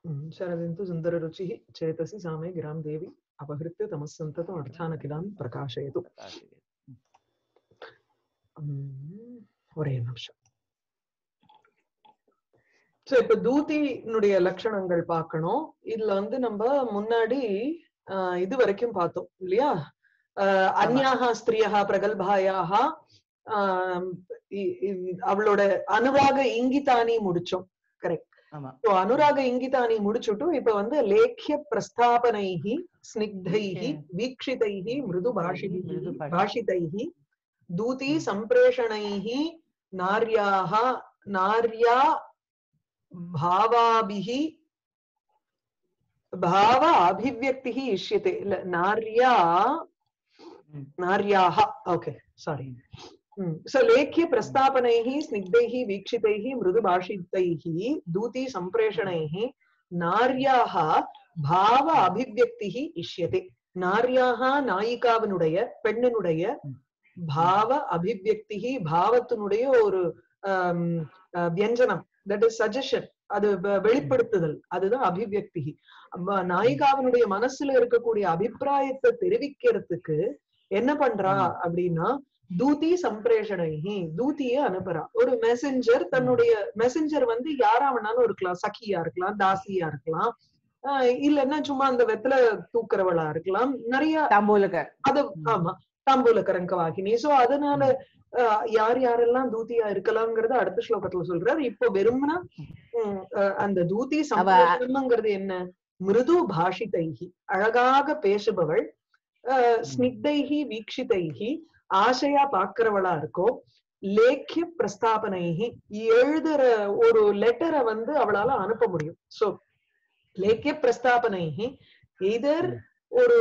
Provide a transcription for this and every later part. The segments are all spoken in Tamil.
ம், शरदिन्तु सुन्दररुचिः चेतसि सा मे गिरां देवी अपहृत्य तमः सन्ततम् अर्थानखिलान् प्रकाशयतु ம், ஒரே நிமிஷம் சோ இப்ப தூதியினுடைய லட்சணங்கள் பார்க்கணும் இதுல வந்து நம்ம முன்னாடி ஆஹ், இது வரைக்கும் பார்த்தோம் இல்லையா ஆஹ், அந்யாஹா ஸ்திரியா பிரகல்பாயாக ஆஹ், இ- இ- அவளோட அனுராக இங்கிதானி முடிச்சோம் கரெக்ட் ஆமா So, அனுராக இங்கிதானி முடிச்சுட்டு இப்ப வந்து லேக்கிய பிரஸ்தாபனைஹி ஸ்னிக்தைஹி Okay. வீக்ஷிதைஹி மிருது பாஷிபிஹி மிருது பாஷி- பாஷிதைஹி தூதி Hmm. சம்பிரேஷணைஹி நார்யாः நார்யா भावाभिः भाव अभिव्यक्तिः इष्यते இல்ல नार्या ம். नार्याः ओके सारी सो लेख्य प्रस्तापनैः स्निग्धैः वीक्षितैः मृदुभाषितैः दूती सम्प्रेषणैः नार्याः भाव அபிவியக்திஹி இஷ்யதே நார்யாக நாயிகாவினுடைய பெண்ணினுடைய ம். பாவ அபிவியக்திஹி பாவத்தினுடைய ஒரு ஆம், அஹ், வியஞ்சனம் தட் இஸ் சஜஷன் அது வெ- வெளிப்படுத்துதல் அதுதான் அபிவியக்தி நாயிகாவினுடைய மனசுல இருக்கக்கூடிய அபிப்பிராயத்தை தெரிவிக்கிறதுக்கு என்ன பண்றா ம். அப்படின்னா தூதி சம்பிரேஷணைஹி தூதிய அனுப்புறா ஒரு மெசஞ்சர் தன்னுடைய மெசஞ்சர் வந்து யாரா வேணாலும் இருக்கலாம் சகியா இருக்கலாம் தாசியா இருக்கலாம் ஆஹ் இல்லைன்னா சும்மா அந்த வெத்தல தூக்குறவளா இருக்கலாம் நிறைய தாம்பூலக அது ம். ஆமா தாம்பூல கரங்க வாகினி சோ அதனால ஆஹ் யார் யாரெல்லாம் தூதியா இருக்கலாம்ங்கறத அடுத்த ஸ்லோகத்துல சொல்றாரு இப்போ வெறும்னா உம், ஆஹ் அந்த தூதி சம்பிரேஷனம்ங்கிறது என்ன மிருது பாஷிதைஹி அழகாக பேசுபவள் ஆஹ் ஸ்னிக்தைஹி வீக்ஷிதைஹி ஆசையா பாக்குறவளா இருக்கோ லேக்கிய பிரஸ்தாபனைஹி எழுதுற ஒரு லெட்டரை வந்து அவளால அனுப்ப முடியும் சோ லேக்கிய பிரஸ்தாபனைஹி இதர் ஒரு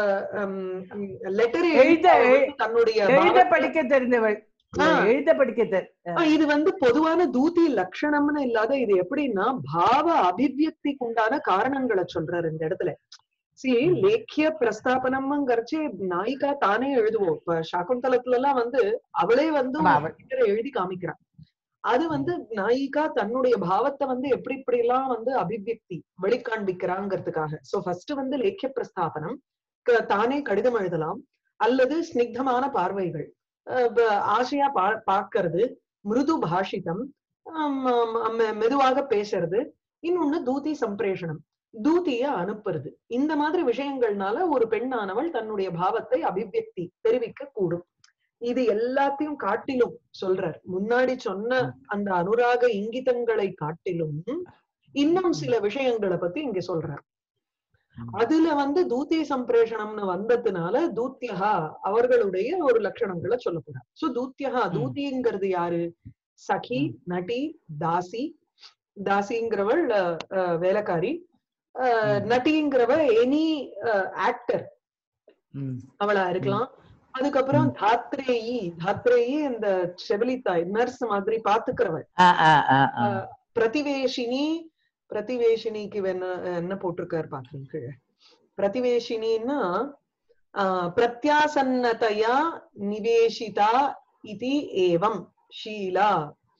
லெட்டர் எழுத- தன்னுடைய எழுத பாவத்தை- படிக்க தெரிந்தவள் இல்ல, ஆ. எழுத படிக்க தெரி ஆ, இது வந்து பொதுவான தூதி லட்சணம்னு இல்லாத இது எப்படின்னா பாவ அபிவியக்திக்கு உண்டான காரணங்களை சொல்றாரு இந்த இடத்துல சி ம். லேக்கிய பிரஸ்தாபனம்ங்கிறச்சு நாயிகா தானே எழுதுவோம் இப்ப சாகுந்தலத்துல எல்லாம் வந்து அவளே வந்து ஆமா, ஒரு அவள். figure அ எழுதி காமிக்கிறான் அது வந்து நாயிகா தன்னுடைய பாவத்தை வந்து எப்படி இப்படி எல்லாம் வந்து அபிவியக்தி வெளிக்காண்பிக்கிறாங்கிறதுக்காக சோ ஃபர்ஸ்ட் வந்து லேக்கிய பிரஸ்தாபனம் க- தானே கடிதம் எழுதலாம் அல்லது ஸ்னிக்தமான பார்வைகள் அஹ் ப- ஆசையா பா பாக்குறது மிருது பாஷிதம் ஆம், ஆம், மெ- மெதுவாக பேசுறது இன்னொன்னு தூதி சம்பிரேஷனம் தூதிய அனுப்புறது இந்த மாதிரி விஷயங்கள்னால ஒரு பெண்ணானவள் தன்னுடைய பாவத்தை அபிவியக்தி தெரிவிக்க கூடும் இது எல்லாத்தையும் காட்டிலும் சொல்றார் முன்னாடி சொன்ன அந்த அனுராக இங்கிதங்களை காட்டிலும் இன்னும் சில விஷயங்களை பத்தி இங்க சொல்றார் அதுல வந்து தூத்தி சம்பிரேஷனம்னு வந்ததுனால தூத்தியகா அவர்களுடைய ஒரு லட்சணங்களை சொல்ல போறார் சோ தூத்தியகா ம். தூத்திங்கிறது யாரு சகி ம். நடி தாசி தாசிங்கிறவள் அஹ், அஹ், வேலைக்காரி அஹ், ம். நட்டிங்கிறவ எனி ஆக்டர் ம். அவளா இருக்கலாம் அதுக்கப்புறம் தாத்ரேயி தாத்ரேயி இந்த செவிலித்தாய் நர்ஸ் மாதிரி பாத்துக்கிறவள் ஆ, ஆ, ஆ, ஆ. பிரதிவேஷினி பிரதிவேஷினிக்கு என்ன என்ன போட்டிருக்காரு பாக்குறீங்க கீழே பிரதிவேஷினின்னா ஆஹ், பிரத்யாசன்னதையா நிவேஷிதா இது ஏவம் ஷீலா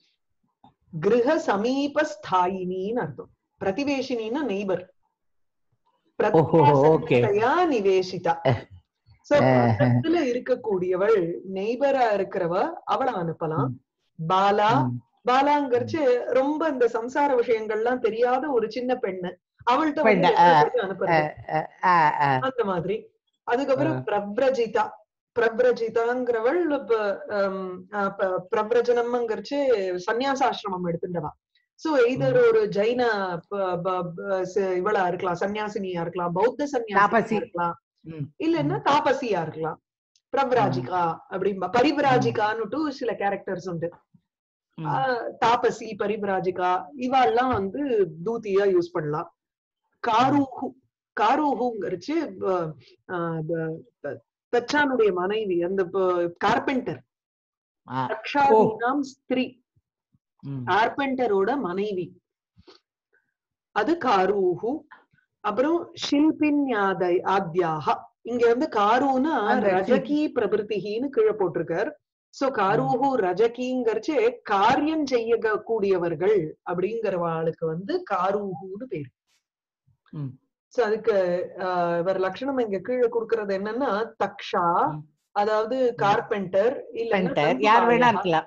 கிரக சமீபஸ்தாயினின்னு அர்த்தம் பிரதிவேஷினின்னா நெய்பர் ஓஹோ, okay. பிரத்யாசன்னதையா நிவேஷிதா சோ அஹ். பக்கத்துல இருக்கக்கூடியவள் நெய்பரா இருக்கிறவ அவளை அனுப்பலாம் பாலா ம். பாலாங்கரிச்சு ரொம்ப இந்த சம்சார விஷயங்கள்லாம் தெரியாத ஒரு சின்ன பெண்ணு அவள்கிட்ட வந்து பெண்ணு, letter ஆ, எழுதி அனுப்புறது ஆ, ஆ. அந்த மாதிரி அதுக்கப்புறம் ஆ. பிரப்ரஜிதா பிரப்ரஜிதாங்கிறவள் இப்ப ஹம், அஹ், ப- பிரப்ரஜனம்ங்கிறச்சு சந்நியாசாசிரமம் எடுத்துட்டவா சோ இதர் ஒரு ஜைன ப- ப- ப- ச- இவளா இருக்கலாம் சன்னியாசினியா இருக்கலாம் பௌத்த தாபசி. சன்னியாசினியா இருக்கலாம் ம். இல்லைன்னா தாபசியா இருக்கலாம் பிரவ்ராஜிகா அப்படிம்பா பரிவ்ராஜிகான்னுட்டு சில கேரக்டர்ஸ் உண்டு ம். ஆஹ் தாபசி பரிவ்ராஜிகா இவாள்லாம் வந்து தூத்தியா யூஸ் பண்ணலாம் காரூஹு காரூஹுங்கிறச்சு ப- ஆஹ் ப- ப- தச்சானுடைய மனைவி அந்த கார்பெண்டர் ஆ. ரக்ஷாதீனாம் ஸ்திரீ ம். கார்பெண்டரோட மனைவி அது காரூஹு அப்புறம் ஷில்பின்யாதை ஆத்யாக இங்க வந்து காருன்னா அந்த ரஜகி பிரபிருத்திகின்னு கீழே போட்டிருக்கார் சோ காரூஹு ரஜகிங்கிறச்சு காரியம் செய்ய கூடியவர்கள் அப்படிங்கிறவாளுக்கு வந்து காரூஹுன்னு பேரு ம். சோ அதுக்கு ஆஹ், இவர் லட்சணம் இங்க கீழே கொடுக்கறது என்னன்னா தக்ஷா ம். அதாவது கார்பெண்டர் இல்ல பெண்டர் யார் வேணா இருக்கலாம்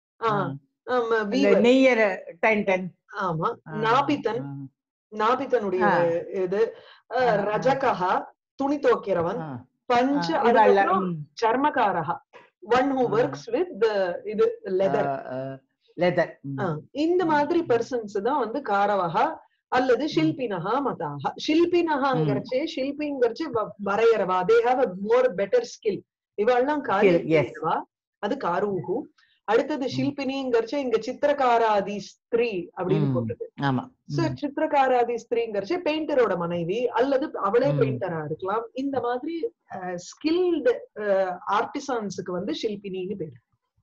ஆமா இந்த weaver. நெய்யர் டன் டன் ஆமா நாபித்தன் நாபித்தனுடைய ஆ. இது ஆஹ், ஆ, ஆ. ரஜகஹா துணி துவைக்கிறவன் பஞ்ச இவள்ல அதுக்கப்புறம் சர்மகாரஹா one who ah. Works with இது லெதர் லெதர் இந்த மாதிரி பர்சன்ஸ் தான் வந்து காரவகா அல்லது ஷில்பினஹா மதாஹா ஷில்பினஹாங்கிறச்சே ஷில்பிங்கிறச்சு வ- வரையறவா they have a more better skill இவாள்லாம் காரியம் yes. செய்யறவா அது காரூஹு அடுத்தது ஷில்பினிங்கிறச்சு இங்க சித்திரகாராதி ஸ்திரீ அப்படின்னு ம். போட்டது ஆமா சோ ம். சித்திரகாராதி ஸ்திரீங்கிறச்சு பெயிண்டரோட மனைவி அல்லது அவளே ம். பெயிண்டரா இருக்கலாம் இந்த மாதிரி ஸ்கில்டு ஆர்டிசான்ஸுக்கு வந்து ஷில்பினின்னு பேரு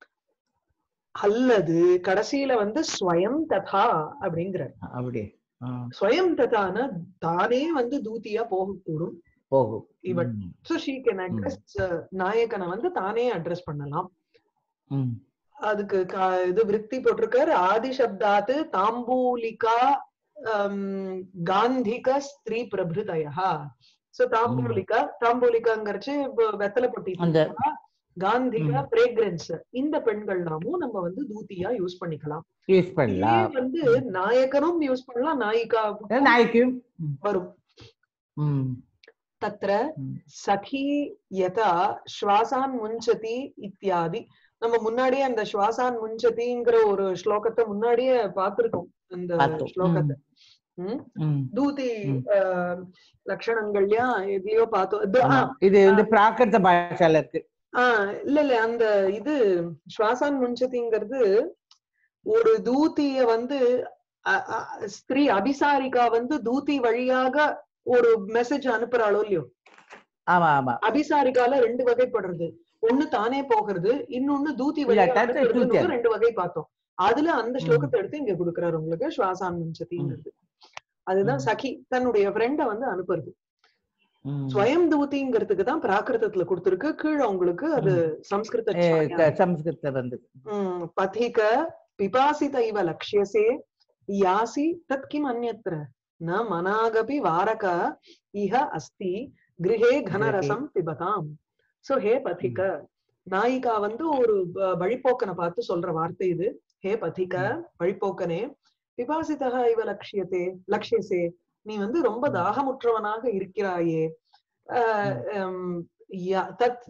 அல்லது கடைசியில வந்து ஸ்வயம் ததா அப்படிங்கிற அப்படி ஆ, ஸ்வயம் ததான தானே வந்து தூத்தியா போகக்கூடும் போகும் இவள். ம், சோ ஷீ கேன் அட்ரஸ் நாயகனை வந்து தானே அட்ரஸ் பண்ணலாம் ம். அதுக்கு கா- இது விருத்தி போட்டிருக்காரு ஆதி சப்தாத்து தாம்பூலிகா ஹம், காந்திக ஸ்திரீ பிரபிருதயா சோ தாம்பூலிகா தாம்பூலிகாங்கிறச்சு இப்ப வெத்தலை பொட்டி அந்த- சொல்றா. காந்திகா பிரேக்ரன்ஸ் இந்த பெண்கள்லாமும் நம்ம வந்து தூத்தியா யூஸ் பண்ணிக்கலாம் யூஸ் இதே பண்ணலாம் வந்து நாயகனும் யூஸ் பண்ணலாம் நாயிகா நாய்க்கும் வரும் ம், தத்ர ம். சகி யதா ஸ்வாசான் முஞ்சதி இத்தியாதி நம்ம முன்னாடியே அந்த ஸ்வாசான் முஞ்சதிங்கிற ஒரு ஸ்லோகத்தை முன்னாடியே பார்த்திருக்கோம் அந்த பார்த்தோம். ஸ்லோகத்தை ம். ம். தூதி ம். ஆஹ், லட்சணங்கள்லயா எதுலயோ பார்த்தோம் இது, ஆ, ஆமா. இது வந்து பிராகிருத பாஷால இருக்கு ஆ, இல்ல இல்ல அந்த இது ஸ்வாசான் முஞ்சதிங்கிறது ஒரு தூத்திய வந்து அ- அ- ஸ்திரீ அபிசாரிகா வந்து தூதி வழியாக ஒரு மெசேஜ் அனுப்புறாளோ இல்லையோ ஆமா ஆமா அபிசாரிகால ரெண்டு வகைப்படுறது ஒண்ணு தானே போகிறது இன்னொன்னு தூதி வழியா இல்லாட்டா அனுப்புறதுன்னு தூத்தி. ரெண்டு வகை பார்த்தோம் அதுல அந்த ம். ஸ்லோகத்தை எடுத்து இங்க கொடுக்குறாரு உங்களுக்கு ஸ்வாசான் முஞ்சதிங்கிறது அதுதான் ம். சகி தன்னுடைய ஃப்ரெண்ட வந்து அனுப்புறது ம். ஸ்வயம் தூதிங்கிறதுக்கு தான் பிராகிருதத்துல கொடுத்திருக்கு கீழே உங்களுக்கு அது சம்ஸ்கிருத ஏ, சாயா. க- சம்ஸ்கிருத வந்து ம், पथिक पिपासित इव लक्ष्यसे यासि तत् किम् अन्यत्र न मनागपि वारक इह अस्ति गृहे घनरसம் பிபதாம் சோ ஹே பथिक நாயிகா வந்து ஒரு வ- வழிப்போக்கனை பார்த்து சொல்ற வார்த்தை இது ஹே பथिक வழிப்போக்கனே பிபாசிதः இவ லக்ஷ்யத்தே லக்ஷ்யசே நீ வந்து ரொம்ப ம். தாகமுற்றவனாக இருக்கிறாயே அஹ், ஹம், யா- தத்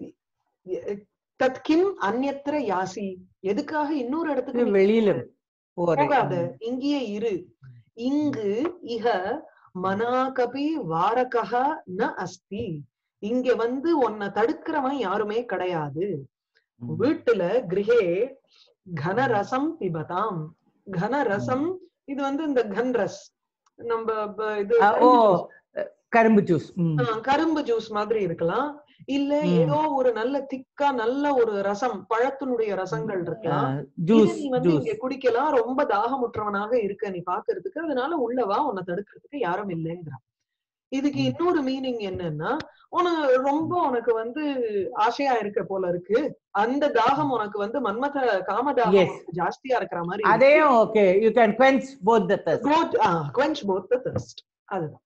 தத் கிம் அந்யத்திர யாசி எதுக்காக இன்னொரு இடத்துக்கு நீ வெளியில போறேன் போகாத இங்கேயே இரு இங்கு இக மனாகபி வாரகா ந அஸ்தி இங்க வந்து உன்னை தடுக்கிறவன் யாருமே கிடையாது ம். வீட்டுல கிரகே கனரசம் பிபதாம் கனரசம் இது வந்து இந்த கன்ரஸ் நம்ம ப- இது ஆ, ஓ கரும்பு juice. கரும்பு ஜூஸ் ஆ, கரும்பு ஜூஸ் மாதிரி இருக்கலாம் இல்ல ம். ஏதோ ஒரு நல்ல திக்கா நல்ல ஒரு ரசம் பழத்தினுடைய ரசங்கள் இருக்கலாம் இதை ஜூஸ் நீ வந்து ஜூஸ் இங்க குடிக்கலாம் ரொம்ப தாகமுற்றவனாக இருக்க நீ பாக்குறதுக்கு அதனால உள்ளவா உன்னை தடுக்கிறதுக்கு யாரும் இல்லைங்கிறான் இதுக்கு ம். இன்னொரு மீனிங் என்னன்னா உனக்கு ரொம்ப உனக்கு வந்து ஆசையா இருக்க போல இருக்கு அந்த தாகம் உனக்கு வந்து மன்மத காமதாகம் Yes. உனக்கு ஜாஸ்தியா இருக்கிற மாதிரி அதையும் okay you can quench both the quench both the thirst அதுதான்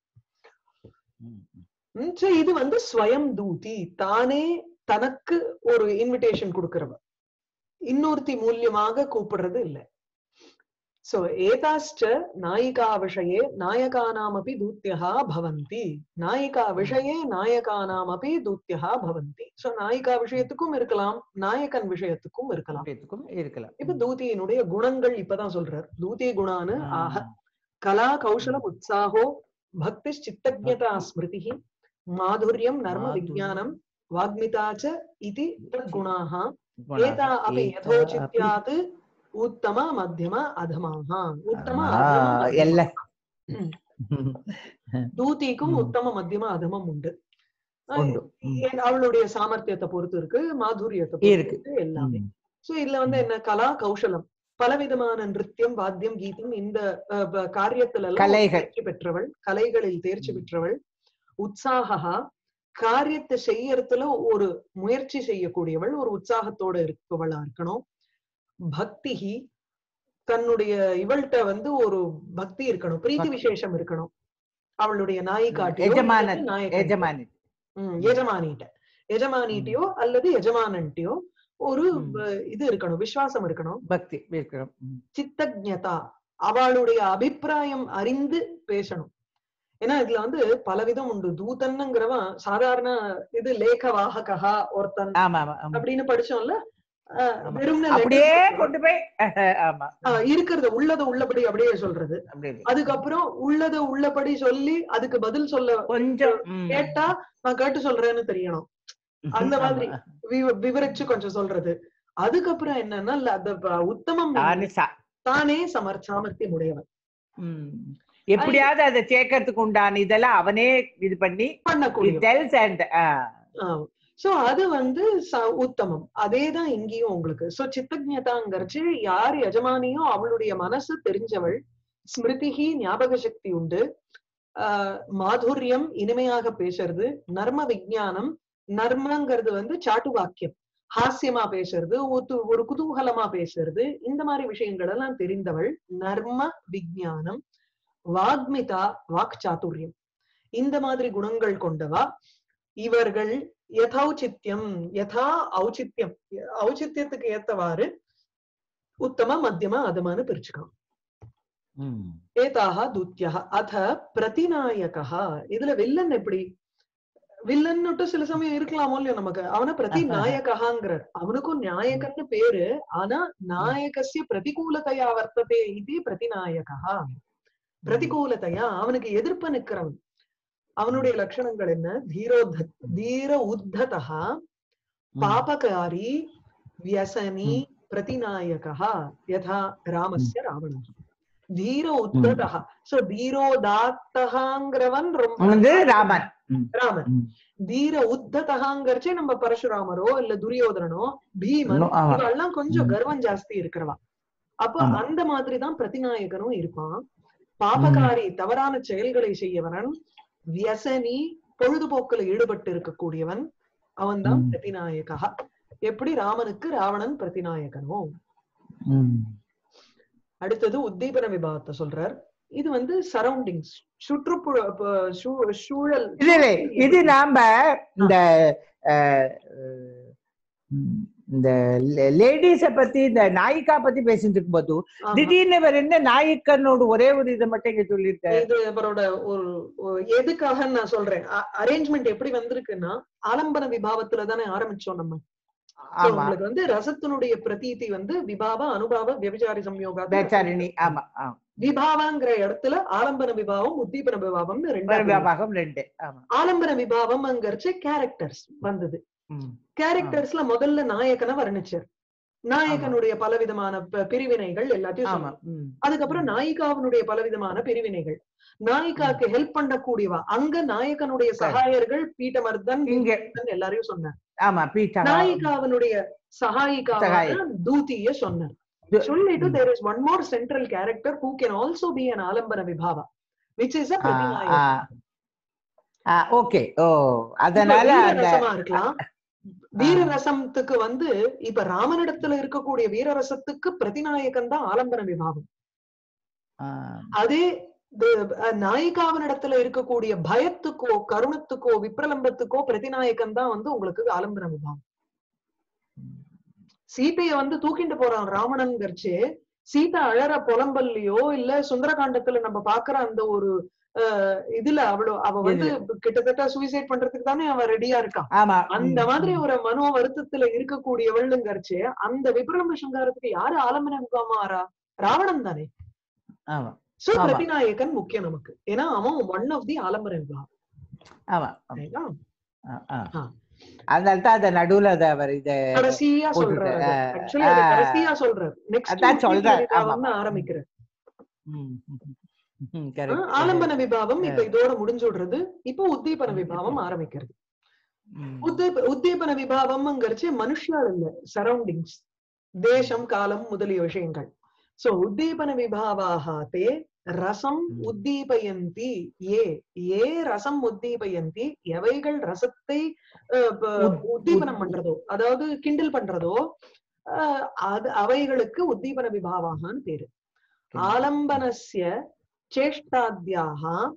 ம், so இது வந்து ஸ்வயம் தூதி தானே தனக்கு ஒரு இன்விடேஷன் கொடுக்கிறவ இன்னொருத்தி மூலியமாக கூப்பிடுறது இல்ல சோ ஏதாஷ்ட நாயிகா விஷயே நாயகானாமபி தூத்தியா பவந்தி நாயிகா விஷயே நாயகானாமபி தூத்தியா பவந்தி சோ நாயிகா விஷயத்துக்கும் இருக்கலாம் நாயகன் விஷயத்துக்கும் இருக்கலாம் இருக்கலாம் இப்ப தூதியினுடைய குணங்கள் இப்பதான் சொல்றார் தூதி குணானு ஆக ஆ. கலா கௌशलम उत्साहो भक्ति चित्तज्ञता स्मृतिः माधुर्यं नर्म माधुर्यं। विज्ञानं वाग्मिता च इति तद्गुणाः குணாः. एता अपि एता यथोचित्यात् उत्तम मध्यम अधमाः उत्तम ஆ, अधम, எல்லாம் ம். தூதிக்கும் ம். உத்தம மத்தியம அதமம் உண்டு அஹ் உண்டு ம். ஏன் அவளுடைய சாமர்த்தியத்தை பொறுத்து இருக்கு மாதுரியத்தை பொறுத்து இருக்கு. இருக்கு எல்லாமே ம். சோ இதுல வந்து என்ன கலா கௌசலம் பலவிதமான நிருத்தியம் வாத்தியம் கீதம் இந்த அஹ், ப- காரியத்துல எல்லாம் கலைகள். தேர்ச்சி பெற்றவள் கலைகளில் தேர்ச்சி ம். பெற்றவள் உற்சாகா காரியத்தை செய்யறதுல ஒரு முயற்சி செய்யக்கூடியவள் ஒரு உற்சாகத்தோட இருப்பவளா இருக்கணும் பக்திஹி தன்னுடைய இவள்கிட்ட வந்து ஒரு பக்தி இருக்கணும் பிரீத்தி பக்தி. விசேஷம் இருக்கணும் அவளுடைய நாயிகாட்டியோ எஜமான அல்லது நாயகன் எஜமானி ம், எஜமானிட்ட எஜமானிட்டியோ அல்லது எஜமானன்ட்டியோ ஒரு ம். அஹ், இது இருக்கணும் விசுவாசம் இருக்கணும் பக்தி இருக்கணும் ம். சித்தஜதா அவளுடைய அபிப்பிராயம் அறிந்து பேசணும் ஏன்னா இதுல வந்து பலவிதம் உண்டு தூதன்னுங்கிறவன் சாதாரண இது லேக வாககா ஒருத்தன் ஆமா ஆமா ஆமா அப்படின்னு படிச்சோம்ல அஹ், ஆமா. வெறும்னே அப்படியே letters கொண்டு போய் ஆமா அஹ், இருக்கிறத உள்ளத உள்ளபடி அப்படியே சொல்றது அப்படியே அதுக்கப்புறம் உள்ளத உள்ளபடி சொல்லி அதுக்கு பதில் சொல்ல கொஞ்சம் ம். கேட்டா நான் கேட்டு சொல்றேன்னு தெரியணும் அந்த ஆமா. மாதிரி வி- விவரிச்சு கொஞ்சம் சொல்றது அதுக்கப்புறம் என்னன்னா இல்ல அந்த ப- உத்தமம் தானே சா- தானே சமர் சாமர்த்தியம் உடையவன் ம். எப்படியாவது அதை சேர்க்கறதுக்கு உண்டான இதெல்லாம் அவனே இது பண்ணி பண்ணக்கூடிய டெல்ஸ் அண்ட் சோ அது வந்து ச- உத்தமம் அதேதான் இங்கேயும் உங்களுக்கு சோ சித்தஜதாங்கிறச்சு யார் எஜமானியோ அவளுடைய மனசு தெரிஞ்சவள் ஸ்மிருதிகி ஞாபக சக்தி உண்டு ஆஹ் மாதுரியம் இனிமையாக பேசுறது நர்ம விஞ்ஞானம் நர்மங்கிறது வந்து சாட்டு வாக்கியம் ஹாஸ்யமா பேசுறது ஒத்து- ஒரு குதூகலமா பேசுறது இந்த மாதிரி விஷயங்கள் எல்லாம் தெரிந்தவள் நர்ம விஞ்ஞானம் வாக்மிதா வாக் சாதுரியம் இந்த மாதிரி குணங்கள் கொண்டவா இவர்கள் யதௌச்சித்யம் யதா ஔச்சித்யம் ஔச்சித்யத்துக்கு ஏத்தவாறு உத்தம மத்தியம அதமான பிரிச்சுக்கலாம் ஏதாக துத்தியா அத பிரதிநாயகா இதுல வில்லன் எப்படி வில்லன்னுட்டு சில சமயம் இருக்கலாமோ இல்லையோ நமக்கு அவன பிரதிநாயகாங்கிறார் அவனுக்கும் நாயகன்னு பேரு ஆனா நாயகசிய பிரதிகூலதையா வர்த்ததே இது பிரதிநாயகா பிரதிகூலதையா அவனுக்கு எதிர்ப்ப நிக்கிறவன் அவனுடைய லட்சணங்கள் என்ன தீரோத்த தீர உத்ததா பாபகாரி வியசனி பிரதிநாயகா யதா ராமஸ்ய ராவணः தீர உத்ததா சோ தீரோதாத்தகாங்கிறவன் ரொம்ப வந்து ராமன் ராமன் ம். தீர உத்ததகாங்கிறச்சே நம்ம பரசுராமரோ இல்ல துரியோதனனோ பீமன் இன்னும் ஆமா. இவெல்லாம் கொஞ்சம் ம். கர்வம் ஜாஸ்தி இருக்கிறவா அப்ப ஆமா. அந்த மாதிரிதான் பிரதிநாயகனும் இருப்பான் பாபகாரி தவறான செயல்களை செய்யவனன் வியசனி பொழுதுபோக்குல ஈடுபட்டு இருக்கக்கூடியவன் அவன்தான் ம். பிரதிநாயகா எப்படி ராமனுக்கு ராவணன் பிரதிநாயகனோ ம். அடுத்தது உத்தீபன விபாகத்தை சொல்றார் இது வந்து சரௌண்டிங்ஸ் சுற்றுப்புற ப- சூ- சூழல் இல்ல இல்ல இது நாம இந்த அஹ், அஹ், ம், இந்த லேடிஸ பத்தி இந்த நாயிக்கா பத்தி பேசிட்டு இருக்கும்போது ஆமா. திடீர்னு இவர் என்ன நாயிக்கனோட ஒரே ஒரு இதை மட்டும் இங்க சொல்லியிருக்காரு இது அவரோட ஒரு ஒரு- எதுக்காக நான் சொல்றேன் அரேஞ்ச்மெண்ட் எப்படி வந்திருக்குன்னா ஆலம்பன விபாவத்துல தானே ஆரம்பிச்சோம் நம்ம So, ஆமா உங்களுக்கு வந்து ரசத்தினுடைய பிரதீதி வந்து விபாவ அனுபாவ விபச்சாரி சம்யோகா பேச்சாரிணி ஆமா ஆமா விபாவாங்கிற இடத்துல ஆலம்பன விபாவம் உத்தீபன விபாவம்னு ரெண்டாவது வியாபாகம் ரெண்டு ஆமா ஆலம்பன விபாவம்ங்கிறச்சு கேரக்டர்ஸ் வந்தது ம். கேரக்டர்ஸ்ல முதல்ல நாயகனை வர்ணிச்சார் நாயகனுடைய பலவிதமான ப- பிரிவினைகள் எல்லாத்தையும் ஆமா சொன்னார். ம். அதுக்கப்புறம் நாயிகாவினுடைய பலவிதமான பிரிவினைகள் நாயிகாக்கு ஹெல்ப் பண்ணக்கூடியவா அங்க நாயகனுடைய சகாயர்கள் பீட்டமர்தன் இங்க வீரமர்தன் எல்லாரையும் சொன்னார் ஆமா பீட்டா நாயிகாவினுடைய சகாயிகாவான சகாயி. தூதிய சொன்னார் து- சொல்லிட்டு hmm. There is one more central character who can also be an ஆலம்பன விபாவா விச் இஸ் அ ஓகே ஓ அதனால அந்த ரசமா இருக்கலாம் வீரரசத்துக்கு வந்து இப்ப ராமனிடத்துல இருக்கக்கூடிய வீரரசத்துக்கு பிரதிநாயகன் தான் ஆலம்பன விபாவம் ஆ, அதே த- அஹ் நாயிகாவினிடத்துல இருக்கக்கூடிய பயத்துக்கோ கருணத்துக்கோ விப்ரலம்பத்துக்கோ பிரதிநாயகன் தான் வந்து உங்களுக்கு ஆலம்பன விபாவம் சீதைய வந்து தூக்கிட்டு போறான் ராவணன்கரிச்சு சீதை அழற புலம்பல்லையோ இல்ல சுந்தரகாண்டத்துல நம்ம பாக்குற அந்த ஒரு அஹ், இதுல அவளோ அவ வந்து கிட்டத்தட்ட சூசைட் பண்றதுக்கு தானே அவ ரெடியா இருக்கான் ஆமா அந்த ம், மாதிரி ம். ஒரு மனோ வருத்தத்துல இருக்கக்கூடியவள்ங்கிறச்சு அந்த விப்ரலம்ப சங்காரத்துக்கு யாரு ஆலம்பன விபாவமா ஆறா ராவணன் தானே ஆமா சோ ஆமா. பிரதிநாயகன் முக்கியம் நமக்கு ஏன்னா அவன் ஒன் ஆஃப் தி ஆலம்பன விபாவம் ஆமா ஆமா. சரிங்களா? ஆ, ஆ. ஆ. அதனால தான் அந்த நடுவுல அத அவர் இத கடைசியா போட்டுட்டு, சொல்றாரு ஆ, ஆக்சுவலி அது ஆ. கடைசியா சொல்றாரு அதான் சொல்றாரு. நெக்ஸ்ட் ஆமா, ஆமா. ஆரம்பிக்கிறார் ம், ம், ம், ஆ, correct. ஆலம்பன விபாவம் இப்ப இதோட முடிஞ்சு விடுறது இப்போ உத்தீபன விபாவம் ஆரம்பிக்கிறது ம். உத்தீப உத்தீபன விபாவம்ங்கிறச்சு மனுஷால் இல்ல சரௌண்டிங்ஸ் தேசம் காலம் முதலிய விஷயங்கள் சோ உத்தீபன விபாவாக தே ரசம் ம். உத்தீபயந்தி ஏ ஏ ரசம் உத்தீபயந்தி எவைகள் ரசத்தை அஹ், ப- உத்- உத்தீபனம் உத்- பண்றதோ அதாவது கிண்டல் பண்றதோ அஹ், அது அவைகளுக்கு உத்தீபன விபாவாகன்னு பேரு ஆலம்பனஸ்ய சேஷ்டாத்யாக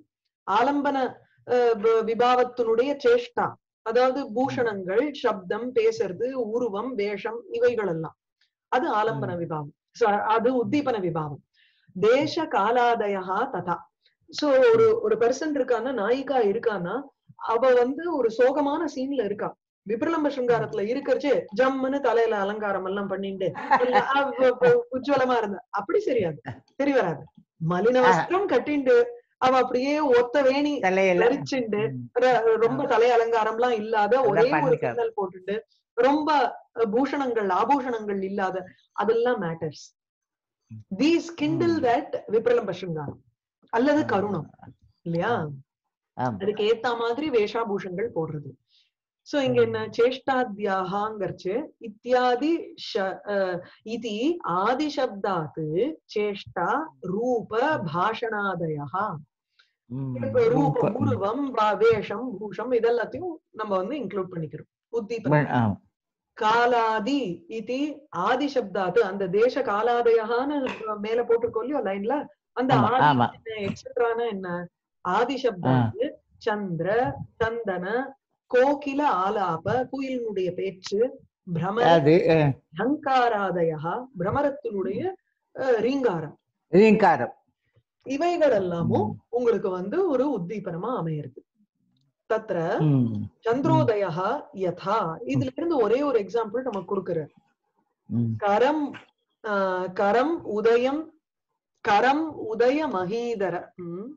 ஆலம்பன அஹ், வ- விபாவத்தினுடைய சேஷ்டா அதாவது பூஷணங்கள் சப்தம் பேசுறது உருவம் வேஷம் இவைகள் எல்லாம் அது ஆலம்பன விபாவம் So, அது உத்தீபன விபாவம் தேச காலாதயா ததா சோ ஒரு ஒரு பர்சன் இருக்கான்னா நாயிகா இருக்கான்னா அவ வந்து ஒரு சோகமான சீன்ல இருக்கா விப்ரலம்ப சிருங்காரத்துல இருக்கறச்சே ஜம்முன்னு தலையில அலங்காரம் எல்லாம் பண்ணிட்டு இல்ல, அவ- அவ உஜ்வலமா இருந்தா அப்படி சரியாது சரி வராது மலின வஸ்திரம் கட்டிண்டு அவ அப்படியே ஒத்த வேணி தலையில தரிச்சுண்டு ம். ர- ரொம்ப தலை அலங்காரம் எல்லாம் இல்லாத ஒரே ஒரு பண்ணிக்க. பின்னல் போட்டுட்டு ரொம்ப அஹ், பூஷணங்கள் ஆபூஷணங்கள் இல்லாத அதெல்லாம் matters these kindle hmm. That விப்ரலம்ப சிருங்காரம் அல்லது கருணம் இல்லையா ஆமா. அதுக்கு ஏத்த மாதிரி வேஷாபூஷங்கள் போடுறது சோ இங்க என்ன சேஷ்டாத்யாகாங்கிறச்சு இத்தியாதி ஷ- அஹ், இதி ஆதிசப்தாத் சேஷ்டா ரூப பாஷணாதயா ம். இப்ப ரூப ரூப- உருவம் வா- வேஷம் பூஷம் இதெல்லாத்தையும் நம்ம வந்து இன்க்ளூட் பண்ணிக்கிறோம் உத்தீபனம் ப- ஆமா. காலாதி இது ஆதி சப்தாது அந்த தேச காலாதயான்னு மேல போட்டிருக்கோம் இல்லையோ லைன்ல அந்த ஆமா, ஆதி ஆமா. என்ன எக்ஸெட்ரான என்ன ஆதி சப்தாது சந்திர சந்தன கோகில ஆலாப குயிலினுடைய பேச்சு பிரமர அது அஹ், அங்காராதயா பிரமரத்தினுடைய அஹ், ரீங்காரம் ரீங்காரம் இவைகள் எல்லாமும் ம். உங்களுக்கு வந்து ஒரு உத்தீபனமா அமையிறது தத்ர ம். சந்திரோதயா யதா இதுல இருந்து ஒரே ஒரு எக்ஸாம்பிள் நம்ம கொடுக்குற ம். கரம் ஆஹ் கரம் உதயம் கரம் உதய மகீதர ம்.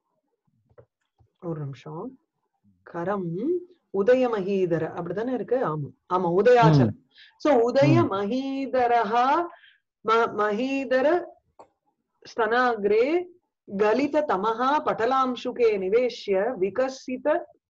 ஒரு நிமிஷம் கரம் உதய மகீதர அப்படித்தானே இருக்கு ஆமா ஆமா உதயாச்சலம் சோ உதய ம். மகீதரஹா ம- மகீதர स्तनाग्रे गलिततमः पटलांशुके निवेश्य विकसित